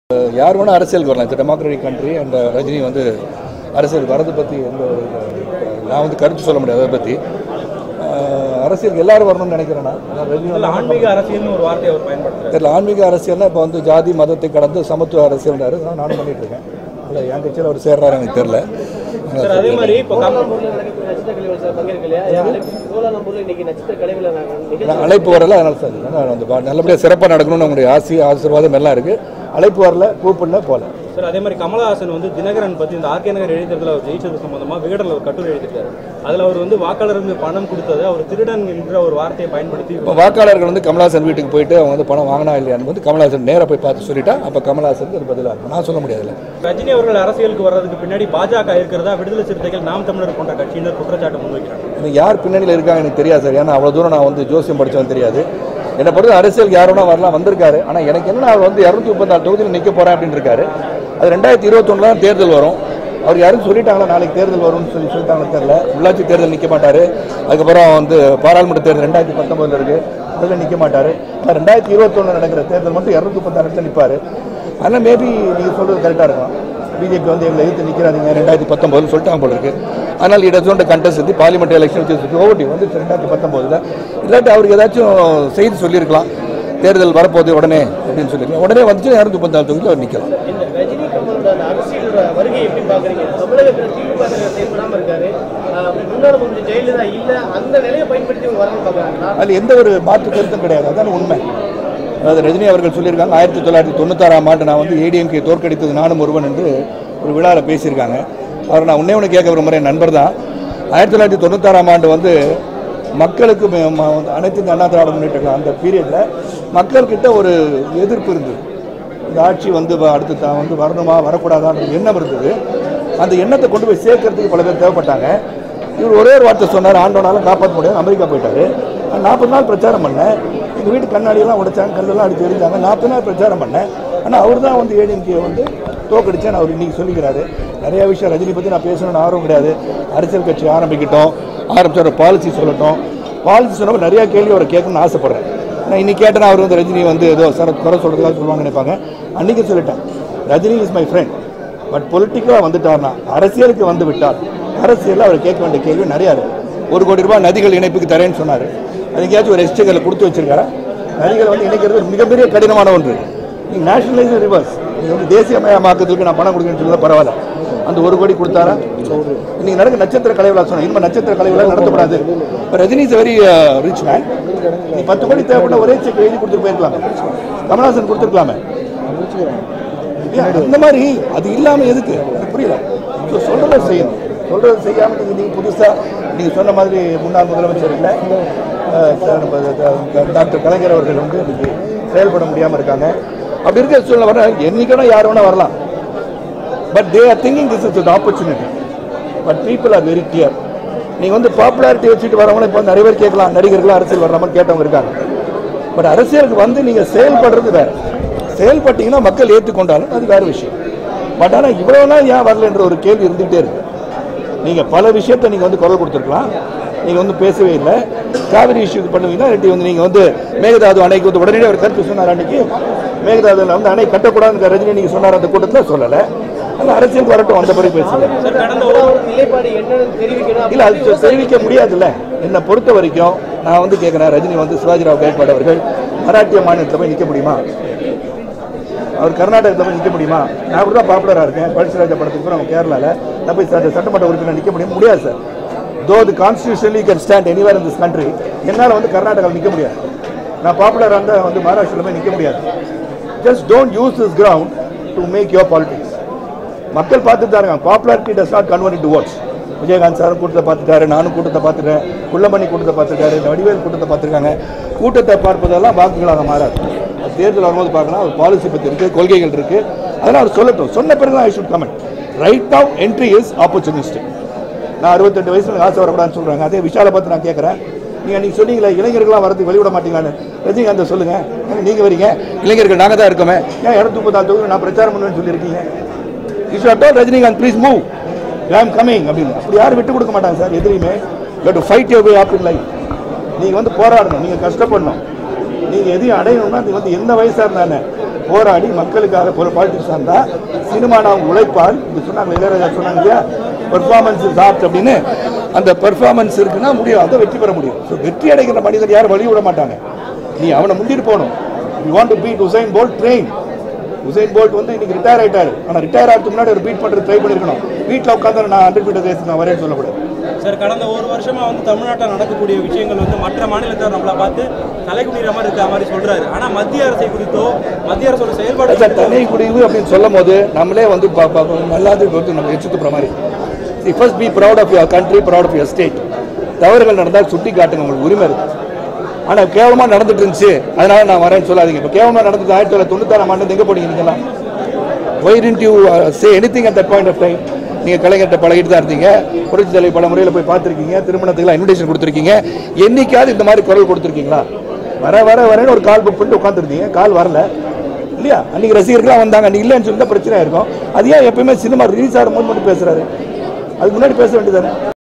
யார் வேணால் அரசியலுக்கு வரலாம் it's democratic country and Rajini வந்து அரசியல் வரதை பற்றி எந்த ஒரு நான் வந்து கருத்து சொல்ல முடியாது அதை பற்றி அரசியலுக்கு எல்லாரும் வரணும்னு நினைக்கிறேன் நான் ஆனா ரஜினி இல்ல ஆன்மீக அரசியல்னு ஒரு வார்த்தையை அவர் பயன்படுத்துறாரு தெரியல ஆன்மீக அரசியல்னா இப்போ வந்து ஜாதி மதத்தை கடந்து சமத்துவ அரசியல்ன்றாரு அதான் நானும் பண்ணிட்டு இருக்கேன் இல்லை என் கட்சியில் அவர் சேர்றாரு எனக்கு தெரில சார் அதே மாதிரி இப்போ கம்- கோலாலம்பூர்ல நடக்கக்கூடிய நட்சத்திர கலைகள் சார் பங்கேற்கலையா கோலாலம்பூர்ல இன்னைக்கு நட்சத்திர கலைகளை நிகழ்ச்சி நான் அழைப்பு வரல அதனால சார் ஏன்னா வந்து பா- நல்லபடியாக சிறப்பாக நடக்கணும்னு உங்களுடைய ஆசி ஆசீர்வாதம் எல்லாம் இருக்குது அழைப்பு வரல கூப்பிடல போகல சார் அதே மாதிரி கமலஹாசன் வந்து தினகரன் பத்தி இந்த ஆர்கே நகர் எழுதியதில் அவர் ஜெயிச்சது சம்பந்தமா விகடனில் ஒரு கட்டுரை எழுதிட்டாரு அதுல அவர் வந்து வாக்காளருக்கு பணம் கொடுத்தது அவர் திருடன் என்ற ஒரு வார்த்தையை பயன்படுத்தி இப்போ வாக்காளர்கள் வந்து கமலஹாசன் வீட்டுக்கு போயிட்டு அவங்க வந்து பணம் வாங்கினா இல்லையான்னு வந்து கமலஹாசன் நேராக போய் பார்த்து சொல்லிட்டா அப்போ கமலஹாசனுக்கு அது பதிலாக இருக்கும் நான் சொல்ல முடியாதுல்ல ரஜினி அவர்கள் அரசியலுக்கு வர்றதுக்கு பின்னாடி பாஜக இருக்கிறதா விடுதலை சிறுத்தைகள் நாம் தமிழர் போன்ற கட்சியினர் குற்றச்சாட்டு முன்வைக்கிறாங்க எனக்கு யார் பின்னணியில் இருக்காங்க எனக்கு தெரியாது சார் ஏன்னா அவ்வளோ தூரம் நான் வந்து ஜோசியம் படித்தவன் தெரியாது என்னை பொறுத்த அரசியல் யாரோனா வரலாம் வந்திருக்காரு ஆனால் எனக்கு என்ன அவர் வந்து இரநூத்தி முப்பத்தாறு தொகுதியில் நிற்க போகிறேன் அப்படின்னு இருக்காரு அது ரெண்டாயிரத்தி இருபத்தொன்னில் தான் தேர்தல் வரும் அவர் யாரும் சொல்லிட்டாங்களா நாளைக்கு தேர்தல் வரும்னு சொல்லி சொல்லிட்டாங்கன்னு தெரியல உள்ளாட்சி தேர்தல் நிற்க மாட்டார் அதுக்கப்புறம் வந்து பாராளுமன்ற தேர்தல் ரெண்டாயிரத்தி பத்தொம்பதில் இருக்குது அதில் நிற்க மாட்டார் ஆனால் ரெண்டாயிரத்தி இருபத்தொன்று நடக்கிற தேர்தல் மட்டும் இரநூத்தி முப்பத்தாறு இடத்துல நிற்பார் அதனால் மேபி நீங்கள் சொல்கிறது கரெக்டாக இருக்கலாம் பிஜேபி வந்து எங்களை எதிர்த்து நிற்கிறாதீங்க ரெண்டாயிரத்தி பத்தொம்போதுன்னு சொல்லிட்டாங்க போல இருக்கு ஆனால் இட் ஒன் கண்டஸ்ட் வந்து பார்லிமெண்ட் எலெக்ஷன் ஓவர்டி வந்து ரெண்டாயிரத்தி பத்தொம்போதில் இல்லாட்டி அவருக்கு ஏதாச்சும் செய்தி சொல்லியிருக்கலாம் தேர்தல் வரப்போகுது உடனே அப்படின்னு சொல்லியிருக்கலாம் உடனே வந்துச்சு இரநூத்தி முப்பத்தாறு தொகுதியில் அவர் நிற்கலாம் இந்த ரஜினி கமலோட அந்த அரசியலோட வருகை எப்படி பாக்குறீங்க தமிழகத்துல திமுக தலைவர் செயல்படாம இருக்காரு ஆஹ் முன்னாள் முதலமைச்சர் ஜெயலலிதா இல்ல அந்த நிலையை பயன்படுத்தி இவங்க வரணும்னு பாக்குறாங்களா அதில் எந்த ஒரு மாற்று கருத்தும் கிடையாது அதான் உண்மை அதாவது ரஜினி அவர்கள் சொல்லியிருக்காங்க ஆயிரத்தி தொள்ளாயிரத்தி தொண்ணூத்தாறாம் ஆண்டு நான் வந்து ஏடிஎம்கே தோற்கடித்தது நானும் ஒருவன் என்று ஒரு விழாவில் பேசியிருக்காங்க அவர் நான் உன்னே ஒன்று கேட்க விரும்புகிறேன் நண்பர் தான் ஆயிரத்தி தொள்ளாயிரத்தி தொண்ணூத்தாறாம் ஆண்டு வந்து மக்களுக்கு ம- ம- வந்து அனைத்து இந்த அண்ணா திராவிட முன்னேற்ற கழகம் அந்த பீரியடில் மக்கள்கிட்ட ஒரு எதிர்ப்பு இருந்தது இந்த ஆட்சி வந்து வ- அடுத்து தான் வந்து வரணுமா வரக்கூடாதான்ற எண்ணம் இருந்தது அந்த எண்ணத்தை கொண்டு போய் சேர்க்கறதுக்கு பல பேர் தேவைப்பட்டாங்க இவர் ஒரே ஒரு வார்த்தை சொன்னார் ஆண்டோனாலும் காப்பாற்ற முடியாது அமெரிக்கா போயிட்டாரு நான் நாற்பது நாள் பிரச்சாரம் பண்ணேன் எங்கள் வீட்டு கண்ணாடியெல்லாம் உடைச்சாங்க கல்லெல்லாம் அடிச்சு எரிஞ்சாங்க நாற்பது நாள் பிரச்சாரம் பண்ணேன் ஆனால் அவர் தான் வந்து ஏடிஎம்கே வந்து தோக்கடிச்சேன்னு அவர் இன்னைக்கு சொல்லிக்கிறாரு நிறைய விஷயம் ரஜினி பற்றி நான் பேசணும்னு ஆர்வம் கிடையாது அரசியல் கட்சி ஆரம்பிக்கட்டும் ஆரம்பிச்ச ஒரு பாலிசி சொல்லட்டும் பாலிசி சொன்னப்போ நிறைய கேள்வி அவரை கேட்கணும்னு ஆசைப்பட்றேன் நான் இன்னைக்கு கேட்டேன்னா அவர் வந்து ரஜினி வந்து ஏதோ சர குறை சொல்கிறதா சொல்லுவாங்க நினைப்பாங்க அன்றைக்கி சொல்லிட்டேன் Rajini is my friend but பொலிட்டிக்கலாக வந்துட்டார்னா அரசியலுக்கு வந்து விட்டார் அரசியலில் அவர் கேட்க வேண்டிய கேள்வி நிறையா இருக்கு ஒரு கோடி ரூபாய் நதிகள் இணைப்புக்கு தரேன்னு சொன்னார் அதுக்காச்சும் ஒரு எஸ்டிகளை கொடுத்து வச்சிருக்காரா நதிகளை வந்து இணைக்கிறது ஒரு மிகப்பெரிய கடினமான ஒன்று நீங்கள் நேஷனலைஸ் ரிவர்ஸ் நீங்கள் வந்து தேசியமயமாக்கத்துக்கு நான் பணம் கொடுக்குறேன்னு சொல்லி பரவாயில்ல அந்த ஒரு கோடி கொடுத்தாரா இன்னைக்கு நடக்க நட்சத்திர கலை விழா சொன்னேன் இனிமேல் நட்சத்திர கலை விழா நடத்தப்படாது இப்போ Rajini is very rich man நீ பத்து கோடி தேவைப்பட்ட ஒரே செக் எழுதி கொடுத்துட்டு போயிருக்கலாம் கமல்ஹாசன் கொடுத்துருக்கலாமே ஏன் அந்த மாதிரி அது இல்லாமல் எதுக்கு எனக்கு புரியல ஸோ சொல்கிறத செய்யணும் சொல்கிறத செய்யாமல் நீங்கள் நீங்கள் புதுசாக நீங்கள் சொன்ன மாதிரி முன்னாள் முதலமைச்சர் இல்லை அஹ், த- நம்ம த- டாக்டர் கலைஞர் அவர்கள் வந்து இன்னைக்கு செயல்பட முடியாமல் இருக்காங்க அப்படி இருக்க சூழ்நிலை வர என்னைக்கான யார் வேணால் வரலாம் but they are thinking this is opportunity but people are very clear நீங்கள் வந்து பாப்புலாரிட்டி வச்சுட்டு வரவங்கள இப்போ நிறைய பேர் கேட்கலாம் நடிகர்கள் அரசியல் வர்ற மாதிரி கேட்டவங்க இருக்காங்க பட் அரசியலுக்கு வந்து நீங்கள் செயல்படுறது வேறு செயல்பட்டீங்கன்னா மக்கள் ஏற்றுக்கொண்டாலும் அது வேறு விஷயம் பட் ஆனால் இவ்வளோ நாள் ஏன் வரலன்ற ஒரு கேள்வி இருந்துகிட்டே இருக்கு நீங்கள் பல விஷயத்த நீங்கள் வந்து குரல் கொடுத்துருக்கலாம் நீங்கள் வந்து பேசவே இல்லை காவிரி இஷ்யூ பண்ணுவீங்கன்னா இல்லாட்டி வந்து நீங்கள் வந்து மேகதாது அணைக்கு வந்து உடனடியாக ஒரு கருத்து சொன்னார் அன்னைக்கு மேகதாதுல வந்து அணை கட்டக்கூடாதுன்னு ரஜினி நீங்கள் சொன்னார் அந்த கூட்டத்தில் சொல்லலை ஆனால் அரசியல் வரட்டும் அந்த பிறகு பேசுங்க சார் கடந்த ஒரு ஒரு நிலைப்பாடு என்னன்னு தெரிவிக்கணும் இல்ல அது சொ- தெரிவிக்க முடியாதுல்ல என்னை பொறுத்த வரைக்கும் நான் வந்து கேட்குறேன் ரஜினி வந்து சிவாஜிராவ் கைப்பாடு அவர்கள் மராட்டிய மாநிலத்தில் போய் நிற்க முடியுமா அவர் கர்நாடகத்தில் போய் நிற்க முடியுமா நான் கூட தான் பாப்புலராக இருக்கேன் பழனிராஜா படத்துக்கு கூட நம்ம கேரளாவில் நான் போய் சட்ட- சட்டமன்ற உறுப்பினர் நிற்க முடியும் முடியாது sir though the constitutionally can stand anywhere in this country என்னால் வந்து கர்நாடகாவில் நிற்க முடியாது நான் பாப்புலராக இருந்தால் வந்து மகாராஷ்டிராவில் போய் நிற்க முடியாது just don't use this ground to make your politics மக்கள் பார்த்துட்டு தான் இருக்காங்க popularity does not convert to votes Vijayakanth சாரும் கூட்டத்தை பார்த்துட்டாரு நானும் கூட்டத்தை பார்த்துட்டேன் குள்ளமணி கூட்டத்தை பார்த்துருக்காரு வடிவேல் கூட்டத்தை பார்த்துருக்காங்க கூட்டத்தை பார்ப்பதெல்லாம் வாக்குகளாக மாறாது அது தேர்தல் வரும்போது பார்க்கலாம் ஒரு பாலிசி பற்றி இருக்குது கொள்கைகள் இருக்குது அதெல்லாம் அவர் சொல்லட்டும் சொன்ன பிறகு தான் I should comment right now entry is opportunistic நான் அறுபத்தெட்டு வயசுல ஆசை வரக்கூடாதுன்னு சொல்கிறாங்க அதே விஷாலை பார்த்து நான் கேட்குறேன் நீங்கள் நீங்கள் சொன்னீங்களே இளைஞர்கள்லாம் வரதுக்கு வெளிவிட மாட்டீங்களான்னு ரஜினிகாந்த் சொல்லுங்க நீங்கள் வரீங்க இளைஞர்கள் நாங்கள் தான் இருக்கோமே ஏன் இடத்து முப்பத்தாறு தொகுதி நான் பிரச்சாரம் பண்ணுவேன்னு சொல்லியிருக்கீங்க you should tell Rajinikanth please move I am coming அப்படின்னு அப்படி யாரும் விட்டு கொடுக்க மாட்டாங்க சார் எதிரியுமே you to fight your way up in life நீங்கள் வந்து போராடணும் நீங்கள் கஷ்டப்படணும் நீங்கள் எதையும் அடையணும்னா நீ வந்து எந்த வயசாக இருந்தானே போராடி மக்களுக்காக ஒரு பாலிட்டிக்ஸ் இருந்தால் சினிமா நான் உழைப்பால் இது சொன்னாங்க இளையராஜா சொன்னாங்க இல்லையா பெர்ஃபார்மன்ஸ் இஸ் ஆர்ட் அப்படின்னு அந்த பெர்ஃபார்மன்ஸ் இருக்குன்னா முடியும் அதை வெற்றி பெற முடியும் ஸோ வெற்றி அடைகிற மனிதர் யாரும் வழி விட மாட்டாங்க நீ அவனை முந்திட்டு போகணும் you want to beat Usain Bolt train Usain Bolt வந்து இன்னைக்கு ரிட்டையர் ஆயிட்டாரு ஆனால் ரிட்டையர் ஆகிறதுக்கு முன்னாடி ஒரு பீட் பண்ணுறது ட்ரை பண்ணிருக்கணும் வீட்டில் உட்காந்து நான் ஹண்ட்ரட் மீட்டர் ரேஸ் நான் வரேன்னு சொல்லக்கூடாது சார் கடந்த ஒரு வருஷமா வந்து தமிழ்நாட்டில் நடக்கக்கூடிய விஷயங்கள் வந்து மற்ற மாநிலத்தார் நம்மளை பார்த்து தலைக்குடிக்கிற மாதிரி இருக்கிற மாதிரி சொல்றாரு ஆனா மத்திய அரசை குறித்தோ மத்திய அரசோட செயல்பாடு சார் தனி குடிவு அப்படின்னு சொல்லும் போது நம்மளே வந்து பா- பா- நல்லாது வந்து நம்ம எச்சுத்துற மாதிரி see first be proud of your country proud of your state தவறுகள் நடந்தால் சுட்டி காட்டுங்க உங்களுக்கு உரிமை இருக்கு ஆனால் கேவலமாக நடந்துட்டு இருந்துச்சு அதனால நான் வரேன்னு சொல்லாதீங்க இப்போ கேவலமாக நடந்தது ஆயிரத்தி தொள்ளாயிரத்தி தொண்ணூத்தாறாம் ஆண்டு எங்கே போனீங்க நீங்களாம் why didn't you say anything at that point of time நீங்கள் கலைஞர்கிட்ட பழகிட்டு தான் இருந்தீங்க புரட்சி தலைவர் பல முறையில் போய் பார்த்துருக்கீங்க திருமணத்துக்குலாம் இன்விடேஷன் கொடுத்துருக்கீங்க என்னைக்காவது இந்த மாதிரி குரல் கொடுத்துருக்கீங்களா வர வர வரேன்னு ஒரு கால் புக் பண்ணிட்டு உட்காந்துருந்தீங்க கால் வரல இல்லையா அன்னைக்கு ரசிகர்கள்லாம் வந்தாங்க அன்னைக்கு இல்லைன்னு சொல்லி தான் பிரச்சனை இருக்கும் அது ஏன் எப்பயுமே சினிமா ரிலீஸ் ஆகும் போது மட்டும் பேசுறாரு அதுக்கு முன்னாடி பேச வேண்டியதானே